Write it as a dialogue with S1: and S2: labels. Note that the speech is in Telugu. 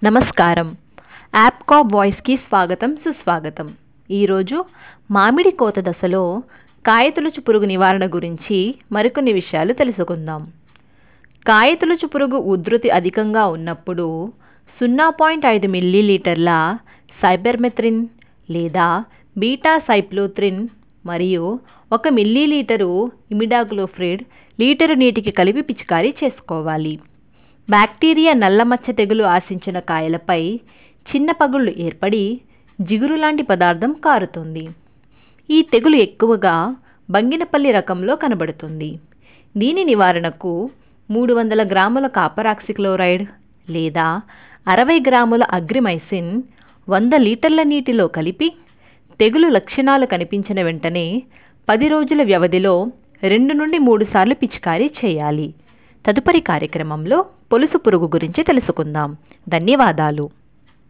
S1: నమస్కారం యాప్కా వాయిస్కి స్వాగతం సుస్వాగతం ఈరోజు మామిడి కోత దశలో కాయతొలుచు పురుగు నివారణ గురించి మరికొన్ని విషయాలు తెలుసుకుందాం కాయతొలుచు పురుగు ఉధృతి అధికంగా ఉన్నప్పుడు సున్నా పాయింట్ ఐదు మిల్లీలీటర్ల సైబర్మెత్రిన్ లేదా బీటా సైప్లోత్రిన్ మరియు ఒక మిల్లీలీటరు ఇమిడాగ్లోఫ్రిడ్ లీటరు నీటికి కలిపి పిచికారీ చేసుకోవాలి బ్యాక్టీరియా నల్లమచ్చ తెగులు ఆశించిన కాయలపై చిన్న పగుళ్ళు ఏర్పడి జిగురు లాంటి పదార్థం కారుతుంది ఈ తెగులు ఎక్కువగా బంగినపల్లి రకంలో కనబడుతుంది దీని నివారణకు మూడు వందల గ్రాముల కాపరాక్సిక్లోరైడ్ లేదా అరవై గ్రాముల అగ్రిమైసిన్ వంద లీటర్ల నీటిలో కలిపి తెగులు లక్షణాలు కనిపించిన వెంటనే పది రోజుల వ్యవధిలో రెండు నుండి మూడు సార్లు పిచికారీ చేయాలి తదుపరి కార్యక్రమంలో పొలుసు పురుగు గురించి తెలుసుకుందాం ధన్యవాదాలు